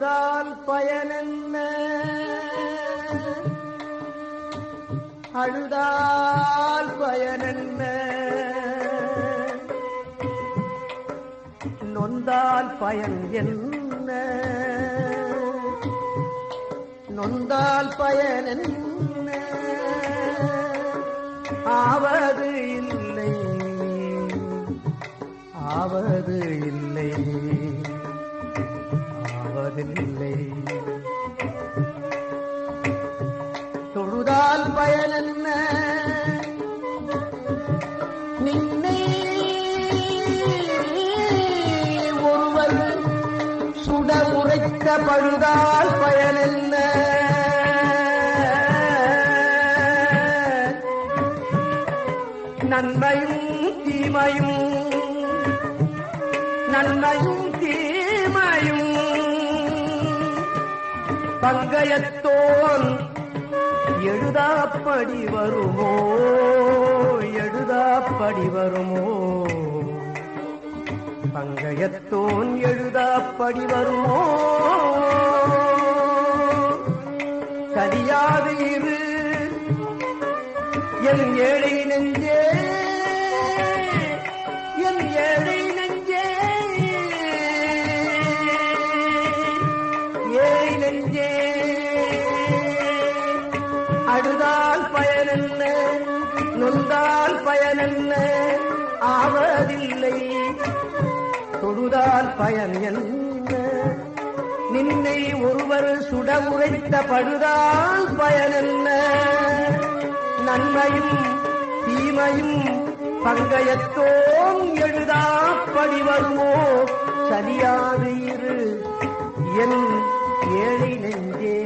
அழுதால் பயனென்ன அழுதால் பயனென்ன நொந்தால் பயன் என்ன நொந்தால் பயன் என்ன ஆவது இல்லை ஆவது இல்லை ஆவதில்லை தொழுதால் பயன் என்ன நின்னை ஒருவர் சுட உரைக்க பழுதால் பயன் என்ன நன்மையும் தீமையும் நன்மையும் தீமையும் பங்கயத்தோன் எழுதாப்படி வருமோ எழுதாப்படி வருமோ பங்கயத்தோன் எழுதாப்படி வருமோ சரியாது இரு என் ஏழை நெஞ்சே என் ஏழை நெஞ்சே ஏழை நெஞ்சே அழுதால் பயனென்ன நொந்தால் பயனென்ன ஆவதில்லை தொழுதால் பயன் என்ன நின்னை ஒருவர் சுட உரைத்த பழுதால் பயனென்ன நன்மையும் தீமையும் பங்கயத்தோம் எழுதாப்படி வருமோ சரியாது இரு என் ஏழை நெஞ்சே